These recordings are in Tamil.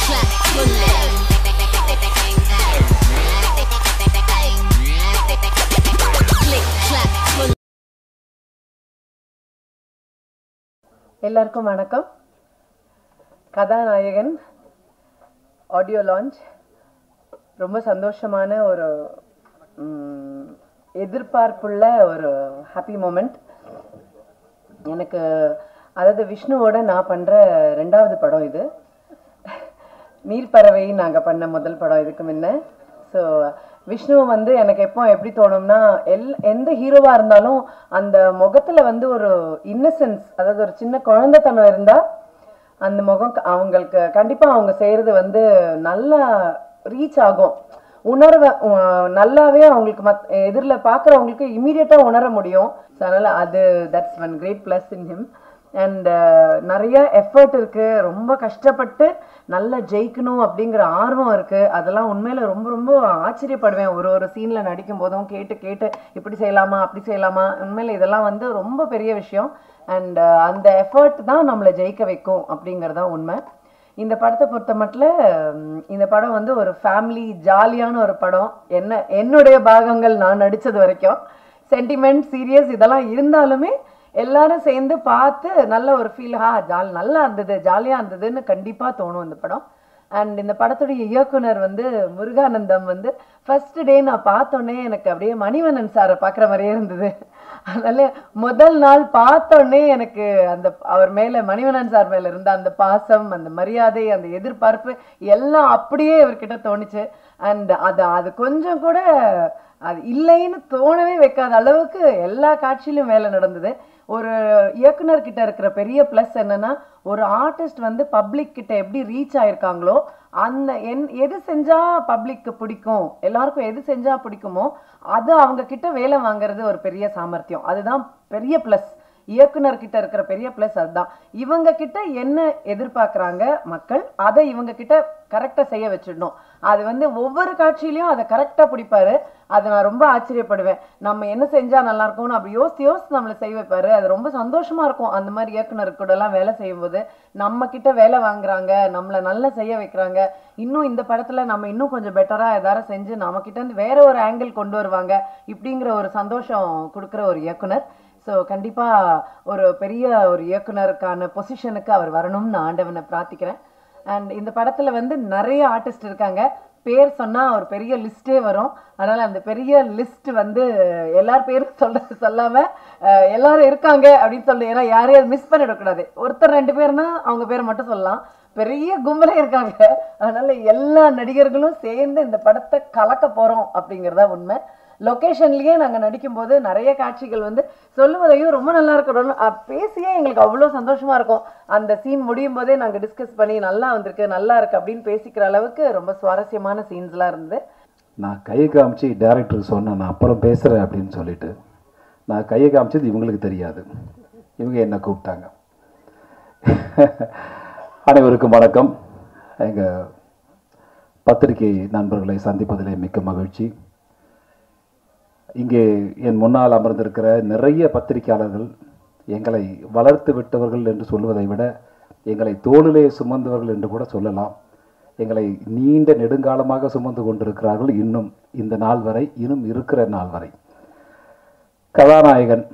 clap for love. Click clap for எல்லாருக்கும் வணக்கம் கதாநாயகன் ஆடியோ லான்ச் ரொம்ப சந்தோஷமான ஒரு ம், எதிர்பார்ப்புள்ள ஒரு ஹாப்பி மூமெண்ட் எனக்கு அதாவது விஷ்ணுவோட நான் பண்ணுற ரெண்டாவது படம் இது நீர்ப்பறவை நாங்கள் பண்ண முதல் படம் இதுக்கு முன்ன ஸோ விஷ்ணு வந்து எனக்கு எப்போ எப்படி தோணும்னா எல் எந்த ஹீரோவாக இருந்தாலும் அந்த முகத்தில் வந்து ஒரு இன்னசென்ஸ் அதாவது ஒரு சின்ன குழந்தைத்தனம் இருந்தால் அந்த முகம் க- அவங்களுக்கு கண்டிப்பாக அவங்க செய்கிறது வந்து நல்லா ரீச் ஆகும் உணர்வை உ- நல்லாவே அவங்களுக்கு மத் எதிரில் பார்க்குறவங்களுக்கு இமீடியட்டாக உணர முடியும் ஸோ அதனால் அது that's one great plus in him and நிறைய எஃபர்ட் இருக்கு ரொம்ப கஷ்டப்பட்டு நல்லா ஜெயிக்கணும் அப்படிங்கிற ஆர்வம் இருக்கு அதெல்லாம் உண்மையில ரொம்ப ரொம்ப ஆச்சரியப்படுவேன் ஒரு ஒரு சீன்ல நடிக்கும் போதும் கேட்டு கேட்டு இப்படி செய்யலாமா அப்படி செய்யலாமா உண்மையில இதெல்லாம் வந்து ரொம்ப பெரிய விஷயம் அண்ட் அந்த எஃபர்ட் தான் நம்மளை ஜெயிக்க வைக்கும் அப்படிங்கறதுதான் உண்மை இந்த படத்தை பொறுத்த மட்டும் இந்த படம் வந்து ஒரு ஃபேமிலி ஜாலியான ஒரு படம் என்ன என்னுடைய பாகங்கள் நான் நடிச்சது வரைக்கும் சென்டிமெண்ட் சீரியஸ் இதெல்லாம் இருந்தாலுமே எல்லாரும் சேர்ந்து பார்த்து நல்ல ஒரு ஃபீல் ஹா ஜால் நல்லா இருந்தது ஜாலியாக இருந்ததுன்னு கண்டிப்பாக தோணும் இந்த படம் அண்ட் இந்த படத்துடைய இயக்குனர் வந்து முருகானந்தம் வந்து ஃபர்ஸ்ட் டே நான் பார்த்தோன்னே எனக்கு அப்படியே மணிவண்ணன் சாரை பார்க்குற மாதிரியே இருந்தது அதனால முதல் நாள் பார்த்தோன்னே எனக்கு அந்த அவர் மேல மணிவண்ணன் சார் மேல இருந்த அந்த பாசம் அந்த மரியாதை அந்த எதிர்பார்ப்பு எல்லாம் அப்படியே இவர்கிட்ட தோணுச்சு அண்ட் அது அது கொஞ்சம் கூட அது இல்லைன்னு தோணவே வைக்காத அளவுக்கு எல்லா காட்சியிலும் வேலை நடந்தது ஒரு இயக்குனர் கிட்ட இருக்கிற பெரிய ப்ளஸ் என்னன்னா ஒரு ஆர்டிஸ்ட் வந்து பப்ளிக் கிட்ட எப்படி ரீச் ஆயிருக்காங்களோ அந்த என் எது செஞ்சா பப்ளிக்கு பிடிக்கும் எல்லாருக்கும் எது செஞ்சா பிடிக்குமோ அது அவங்க கிட்ட வேலை வாங்குறது ஒரு பெரிய சாமர்த்தியம் அதுதான் பெரிய ப்ளஸ் இயக்குனர் கிட்ட இருக்கிற பெரிய ப்ளஸ் அதுதான் இவங்க கிட்ட என்ன எதிர்பார்க்கறாங்க மக்கள் அதை இவங்க கிட்ட கரெக்டா செய்ய வச்சிடணும் அது வந்து ஒவ்வொரு காட்சியிலயும் அதை கரெக்டா பிடிப்பாரு அது நான் ரொம்ப ஆச்சரியப்படுவேன் நம்ம என்ன செஞ்சா நல்லா இருக்கும்னு அப்படி யோசித்து யோசித்து நம்மளை செய்ய வைப்பாரு அது ரொம்ப சந்தோஷமா இருக்கும் அந்த மாதிரி இயக்குனர் கூட எல்லாம் வேலை செய்யும்போது நம்ம கிட்ட வேலை வாங்குறாங்க நம்மளை நல்லா செய்ய வைக்கிறாங்க இன்னும் இந்த படத்துல நம்ம இன்னும் கொஞ்சம் பெட்டரா ஏதாவது செஞ்சு நம்ம கிட்ட இருந்து வேற ஒரு ஆங்கிள் கொண்டு வருவாங்க இப்படிங்கிற ஒரு சந்தோஷம் கொடுக்குற ஒரு இயக்குனர் ஸோ கண்டிப்பா ஒரு பெரிய ஒரு இயக்குனருக்கான பொசிஷனுக்கு அவர் வரணும்னு நான் ஆண்டவனை பிரார்த்திக்கிறேன் அண்ட் இந்த படத்துல வந்து நிறைய ஆர்டிஸ்ட் இருக்காங்க பேர் சொன்னா ஒரு பெரிய லிஸ்டே வரும் அதனால அந்த பெரிய லிஸ்ட் வந்து எல்லார் பேரும் சொல்ற சொல்லாம அஹ், எல்லாரும் இருக்காங்க அப்படின்னு சொல்லி ஏன்னா யாரையும் மிஸ் பண்ணிடக்கூடாது ஒருத்தர் ரெண்டு பேர்னா அவங்க பேரை மட்டும் சொல்லலாம் பெரிய கும்பலே இருக்காங்க அதனால எல்லா நடிகர்களும் சேர்ந்து இந்த படத்தை கலக்க போறோம் அப்படிங்கறதா உண்மை லொகேஷன்லயே நாங்க நடிக்கும்போது நிறைய காட்சிகள் வந்து சொல்லுவதையும் ரொம்ப நல்லா இருக்கணும் அஹ் பேசியே எங்களுக்கு அவ்வளோ சந்தோஷமா இருக்கும் அந்த சீன் முடியும் போதே நாங்க டிஸ்கஸ் பண்ணி நல்லா வந்திருக்கு நல்லா இருக்கு அப்படின்னு பேசிக்கிற அளவுக்கு ரொம்ப சுவாரஸ்யமான சீன்ஸ்லாம் இருந்தது நான் கையை காமிச்சு டேரக்டருக்கு சொன்னேன் நான் அப்புறம் பேசுகிறேன் அப்படின்னு சொல்லிட்டு நான் கையை காமிச்சது இவங்களுக்கு தெரியாது இவங்க என்னை கூப்பிட்டாங்க அனைவருக்கும் வணக்கம் எங்கள் பத்திரிகை நண்பர்களை சந்திப்பதிலே மிக்க மகிழ்ச்சி இங்கே என் முன்னால் அமர்ந்திருக்கிற நிறைய பத்திரிகையாளர்கள் எங்களை வளர்த்து விட்டவர்கள் என்று சொல்வதை விட எங்களை தோளிலே சுமந்தவர்கள் என்று கூட சொல்லலாம் எங்களை நீண்ட நெடுங்காலமாக சுமந்து கொண்டிருக்கிறார்கள் இன்னும் இந்த நாள் வரை இன்னும் இருக்கிற நாள் வரை கதாநாயகன்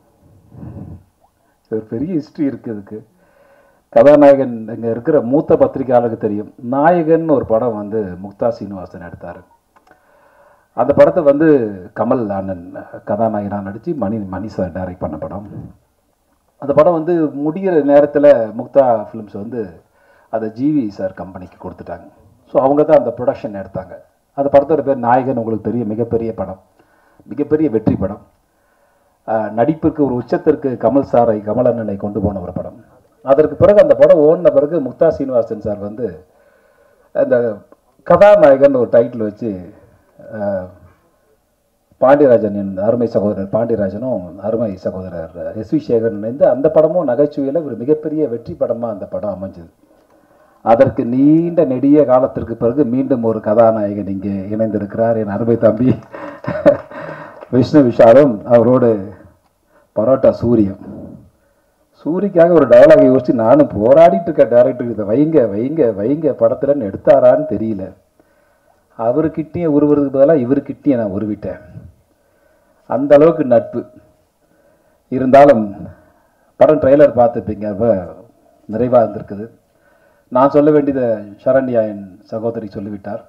ஒரு பெரிய ஹிஸ்ட்ரி இருக்கு இதுக்கு கதாநாயகன் இங்கே இருக்கிற மூத்த பத்திரிகையாளருக்கு தெரியும் நாயகன் ஒரு படம் வந்து முக்தா சீனிவாசன் எடுத்தார் அந்த படத்தை வந்து கமல் அண்ணன் கதாநாயகனாக நடித்து மணி மணி சார் டைரக்ட் பண்ண படம் அந்த படம் வந்து முடிகிற நேரத்தில் முக்தா ஃபிலிம்ஸ் வந்து அதை ஜிவி சார் கம்பெனிக்கு கொடுத்துட்டாங்க ஸோ அவங்க தான் அந்த ப்ரொடக்ஷன் எடுத்தாங்க அந்த படத்தோட பேர் நாயகன் உங்களுக்கு தெரியும் மிகப்பெரிய படம் மிகப்பெரிய வெற்றி படம் ஆஹ் நடிப்பிற்கு ஒரு உச்சத்திற்கு கமல் சாரை கமல் அண்ணனை கொண்டு போன ஒரு படம் அதற்கு பிறகு அந்த படம் ஓடின பிறகு முக்தா சீனிவாசன் சார் வந்து அந்த கதாநாயகன் ஒரு டைட்டில் வச்சு ஆஹ் பாண்டியராஜன் என் அருமை சகோதரர் பாண்டியராஜனும் அருமை சகோதரர் எஸ் வி சேகரன் இணைந்து அந்த படமும் நகைச்சுவையில் ஒரு மிகப்பெரிய வெற்றி படமாக அந்த படம் அமைஞ்சது அதற்கு நீண்ட நெடிய காலத்திற்கு பிறகு மீண்டும் ஒரு கதாநாயகன் இங்கே இணைந்திருக்கிறார் என் அருமை தம்பி விஷ்ணு விஷாலும் அவரோடு பரோட்டா சூரியம் சூரிக்காக ஒரு டயலாக் யோசிச்சு நானும் போராடிட்டு இருக்க டேரக்டர் இதை வைங்க வைங்க வைங்க படத்துலன்னு எடுத்தாரான்னு தெரியல அவருக்கிட்டேயும் உருவுறதுக்கு பதிலாக இவருக்கிட்டேயும் நான் உருவிட்டேன் அந்த அளவுக்கு நட்பு இருந்தாலும் படம் ட்ரெய்லர் பார்த்துப்பீங்க அப்போ நிறைவாக இருந்திருக்குது நான் சொல்ல வேண்டியதை சரண்யா என் சகோதரி சொல்லிவிட்டார்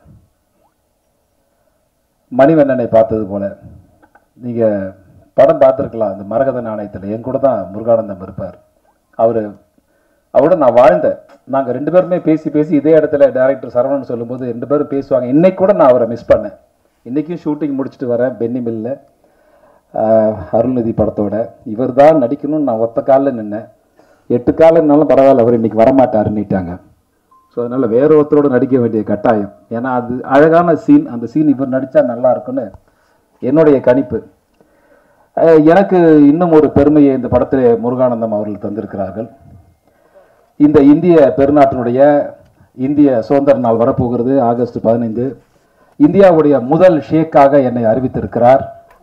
மணிவண்ணனை பார்த்தது போல நீங்கள் படம் பார்த்துருக்கலாம் அந்த மரகத நாணயத்தில் என் கூட தான் முருகானந்தம் இருப்பார் அவர் அவரோட நான் வாழ்ந்தேன் நாங்கள் ரெண்டு பேருமே பேசி பேசி இதே இடத்துல டேரக்டர் சரவணன் சொல்லும்போது ரெண்டு பேரும் பேசுவாங்க இன்னைக்கு கூட நான் அவரை மிஸ் பண்ணேன் இன்றைக்கும் ஷூட்டிங் முடிச்சுட்டு வரேன் பென்னி மில்ல அருள்நிதி படத்தோட இவர் தான் நடிக்கணும்னு நான் ஒத்த காலில் நின்னேன் எட்டு காலம்னாலும் பரவாயில்ல அவர் இன்னைக்கு வரமாட்டாருன்னுட்டாங்க ஸோ அதனால் வேற ஒருத்தரோட நடிக்க வேண்டிய கட்டாயம் ஏன்னா அது அழகான சீன் அந்த சீன் இவர் நடித்தா நல்லா இருக்கும்னு என்னுடைய கணிப்பு அஹ் எனக்கு இன்னும் ஒரு பெருமையை இந்த படத்தில் முருகானந்தம் அவர்கள் தந்திருக்கிறார்கள் இந்த இந்திய பெருநாட்டினுடைய இந்திய சுதந்திர நாள் வரப்போகிறது ஆகஸ்ட் பதினைந்து இந்தியாவுடைய முதல் ஷேக்காக என்னை அறிவித்திருக்கிறார்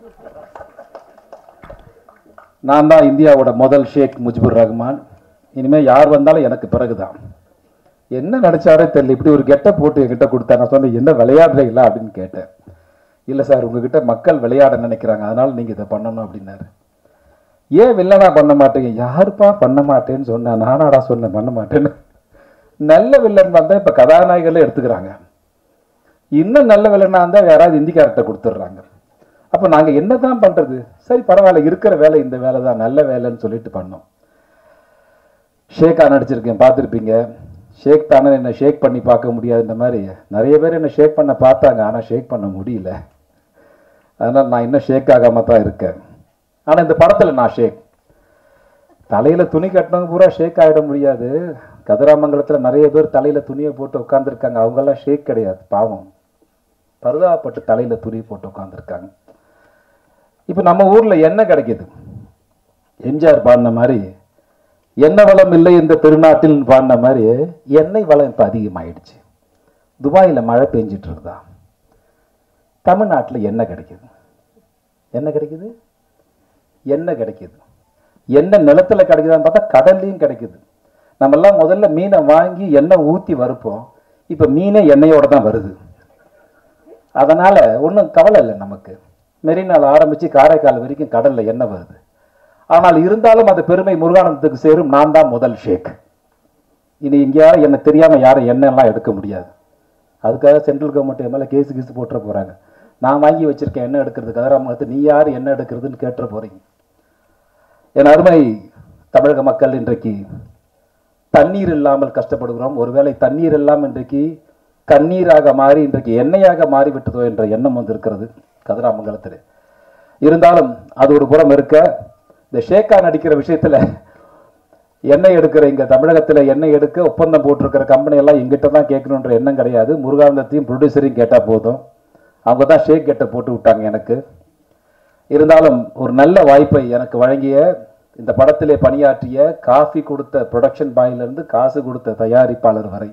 நான் தான் இந்தியாவோட முதல் ஷேக் முஜிபுர் ரஹ்மான் இனிமேல் யார் வந்தாலும் எனக்கு பிறகுதான் என்ன நடிச்சாரே தெரியல இப்படி ஒரு கெட்ட போட்டு என்கிட்ட கொடுத்தா நான் சொன்னேன் என்ன விளையாடுறீங்களா அப்படின்னு கேட்டேன் இல்லை சார் உங்ககிட்ட மக்கள் விளையாட நினைக்கிறாங்க அதனால நீங்கள் இதை பண்ணணும் அப்படின்னாரு ஏன் வில்லனா பண்ண மாட்டீங்க யாருப்பா பண்ண மாட்டேன்னு சொன்னேன் நானாடா சொன்னேன் பண்ண மாட்டேன்னு நல்ல வில்லன் வந்தால் இப்போ கதாநாயகர்களே எடுத்துக்கிறாங்க இன்னும் நல்ல வில்லனா இருந்தால் யாராவது இந்திக்கார்ட்ட கொடுத்துட்றாங்க அப்போ நாங்கள் என்ன தான் பண்ணுறது சரி பரவாயில்ல இருக்கிற வேலை இந்த வேலை தான் நல்ல வேலைன்னு சொல்லிட்டு பண்ணோம் ஷேக்கா நடிச்சிருக்கேன் பார்த்துருப்பீங்க ஷேக் தானே என்னை ஷேக் பண்ணி பார்க்க முடியாதுன்ற மாதிரி நிறைய பேர் என்னை ஷேக் பண்ண பார்த்தாங்க ஆனால் ஷேக் பண்ண முடியல அதனால் நான் இன்னும் ஷேக் ஆகாம தான் இருக்கேன் ஆனால் இந்த படத்தில் நான் ஷேக் தலையில் துணி கட்டினவங்க பூரா ஷேக் ஆகிட முடியாது கதிராமங்கலத்தில் நிறைய பேர் தலையில் துணியை போட்டு உட்காந்துருக்காங்க அவங்கெல்லாம் ஷேக் கிடையாது பாவம் பருதாப்பட்டு தலையில் துணி போட்டு உட்காந்துருக்காங்க இப்போ நம்ம ஊரில் என்ன கிடைக்குது எம்ஜிஆர் பாடின மாதிரி எண்ணெய் வளம் இல்லை இந்த திருநாட்டில் பாடின மாதிரி எண்ணெய் வளம் இப்போ அதிகமாயிடுச்சு துபாயில் மழை பெஞ்சிட்டு இருக்குதா தமிழ்நாட்டில் என்ன கிடைக்குது என்ன கிடைக்குது எண்ணெய் கிடைக்குது எண்ணெய் நிலத்துல கிடைக்குதான்னு பார்த்தா கடல்லையும் கிடைக்குது நம்மெல்லாம் முதல்ல மீனை வாங்கி எண்ணெய் ஊற்றி வறுப்போம் இப்போ மீனே எண்ணெயோட தான் வருது அதனால ஒன்றும் கவலை இல்லை நமக்கு மெரினால் ஆரம்பித்து காரைக்கால் வரைக்கும் கடல்ல எண்ணெய் வருது ஆனால் இருந்தாலும் அது பெருமை முருகானந்தத்துக்கு சேரும் நான் தான் முதல் ஷேக் இனி எங்கேயாவது என்ன தெரியாம யாரும் எண்ணெய்லாம் எடுக்க முடியாது அதுக்காக சென்ட்ரல் கவர்மெண்ட் என் மேலே கேஸ் கீஸ் போட்டுற போறாங்க நான் வாங்கி வச்சிருக்கேன் எண்ணெய் எடுக்கிறது கதிராமங்கலத்து நீ யார் எண்ணெய் எடுக்கிறதுன்னு கேட்டுற போறீங்க என் அருமை தமிழக மக்கள் இன்றைக்கு தண்ணீர் இல்லாமல் கஷ்டப்படுகிறோம் ஒருவேளை தண்ணீர் இல்லாமல் இன்றைக்கு கண்ணீராக மாறி இன்றைக்கு எண்ணெயாக மாறிவிட்டதோ என்ற எண்ணம் வந்திருக்கிறது கதிராமங்கலத்தில் இருந்தாலும் அது ஒரு புறம் இருக்க இந்த ஷேக்கா நடிக்கிற விஷயத்துல எண்ணெய் எடுக்கிற இங்க தமிழகத்துல எண்ணெய் எடுக்க ஒப்பந்தம் போட்டிருக்கிற கம்பெனி எல்லாம் எங்கிட்ட தான் கேட்கணுன்ற எண்ணம் கிடையாது முருகானந்தத்தையும் ப்ரொடியூசரையும் கேட்டா போதும் அவங்க தான் ஷேக் கெட்ட போட்டு விட்டாங்க எனக்கு இருந்தாலும் ஒரு நல்ல வாய்ப்பை எனக்கு வழங்கிய இந்த படத்திலே பணியாற்றிய காஃபி கொடுத்த ப்ரொடக்ஷன் பாயிலிருந்து காசு கொடுத்த தயாரிப்பாளர் வரை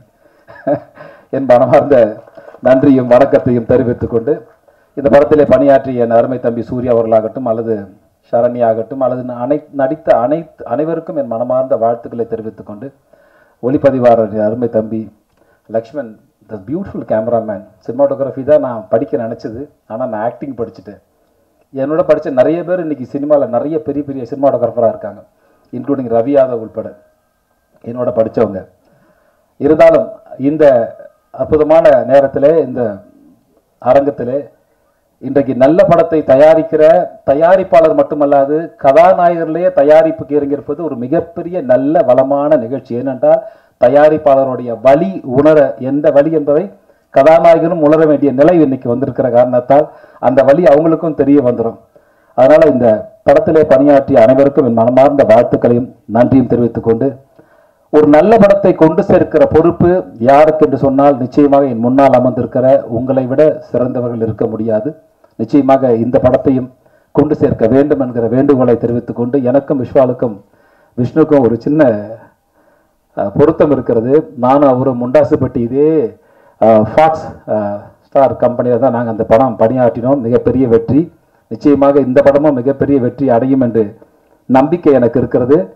என் மனமார்ந்த நன்றியும் வணக்கத்தையும் தெரிவித்துக் கொண்டு இந்த படத்திலே பணியாற்றிய என் அருமை தம்பி சூர்யா அவர்களாகட்டும் அல்லது சரண்யா ஆகட்டும் அல்லது அனை நடித்த அனைத்து அனைவருக்கும் என் மனமார்ந்த வாழ்த்துக்களை தெரிவித்துக் கொண்டு ஒளிப்பதிவாளர் என் அருமை தம்பி Lakshman the beautiful cameraman cinematography தான் நான் படிக்க நினச்சது ஆனால் நான் ஆக்டிங் படிச்சுட்டேன் என்னோட படித்த நிறைய பேர் இன்னைக்கு சினிமாவில் நிறைய பெரிய பெரிய சினிமாட்டோகிராஃபராக இருக்காங்க இன்க்ளூடிங் ரவி யாதவ் உள்பட என்னோட படித்தவங்க இருந்தாலும் இந்த அற்புதமான நேரத்திலே இந்த அரங்கத்திலே இன்றைக்கு நல்ல படத்தை தயாரிக்கிற தயாரிப்பாளர் மட்டுமல்லாது கதாநாயகர்லேயே தயாரிப்புக்கு இறங்கியிருப்பது ஒரு மிகப்பெரிய நல்ல வளமான நிகழ்ச்சி ஏனென்றால் தயாரிப்பாளருடைய வழி உணர எந்த வழி என்பதை கதாநாயகனும் உணர வேண்டிய நிலை இன்னைக்கு வந்திருக்கிற காரணத்தால் அந்த வழி அவங்களுக்கும் தெரிய வந்துடும் அதனால இந்த படத்திலே பணியாற்றிய அனைவருக்கும் என் மனமார்ந்த வாழ்த்துக்களையும் நன்றியும் தெரிவித்துக் கொண்டு ஒரு நல்ல படத்தை கொண்டு சேர்க்கிற பொறுப்பு யாருக்கு என்று சொன்னால் நிச்சயமாக என் முன்னால் அமர்ந்திருக்கிற உங்களை விட சிறந்தவர்கள் இருக்க முடியாது நிச்சயமாக இந்த படத்தையும் கொண்டு சேர்க்க வேண்டும் என்கிற வேண்டுகோளை தெரிவித்துக் கொண்டு எனக்கும் விஸ்வாலுக்கும் விஷ்ணுக்கும் ஒரு சின்ன அஹ், பொருத்தம் இருக்கிறது நானும் அவரும் முண்டாசுப்பட்டி இதே ஃபாக்ஸ் ஸ்டார் கம்பெனியில் தான் நாங்கள் அந்த படம் பணியாற்றினோம் மிகப்பெரிய வெற்றி நிச்சயமாக இந்த படமும் மிகப்பெரிய வெற்றி அடையும் என்று நம்பிக்கை எனக்கு இருக்கிறது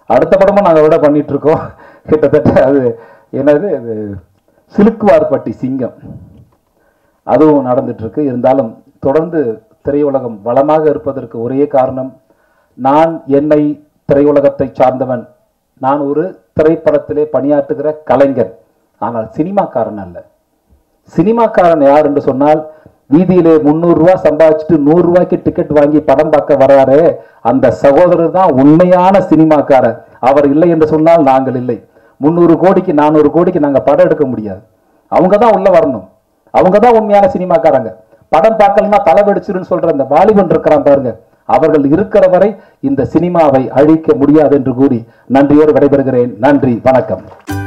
அடுத்த படமும் நாங்கள் விட பண்ணிட்டு இருக்கோம் கிட்டத்தட்ட அது என்னது அது சிலுக்குவார்பட்டி சிங்கம் அதுவும் நடந்துட்டு இருக்கு இருந்தாலும் தொடர்ந்து திரையுலகம் வளமாக இருப்பதற்கு ஒரே காரணம் நான் என்னை திரையுலகத்தை சார்ந்தவன் நான் ஒரு திரைப்படத்திலே பணியாற்றுகிற கலைஞன் ஆனால் சினிமாக்காரன் அல்ல சினிமாக்காரன் யார் என்று சொன்னால் வீதியிலே முந்நூறு ரூபாய் சம்பாதிச்சுட்டு நூறு ரூபாய்க்கு டிக்கெட் வாங்கி படம் பார்க்க வர்றாரே அந்த சகோதரர் தான் உண்மையான சினிமாக்காரர் அவர் இல்லை என்று சொன்னால் நாங்கள் இல்லை முந்நூறு கோடிக்கு நானூறு கோடிக்கு நாங்க படம் எடுக்க முடியாது அவங்க தான் உள்ள வரணும் அவங்க தான் உண்மையான சினிமாக்காரங்க படம் பார்க்கலன்னா தலை வெடிச்சிருன்னு சொல்ற அந்த வாலிபன் இருக்கிறான் பாருங்க அவர்கள் இருக்கிற வரை இந்த சினிமாவை அழிக்க முடியாது என்று கூறி நன்றியோடு விடைபெறுகிறேன் நன்றி வணக்கம்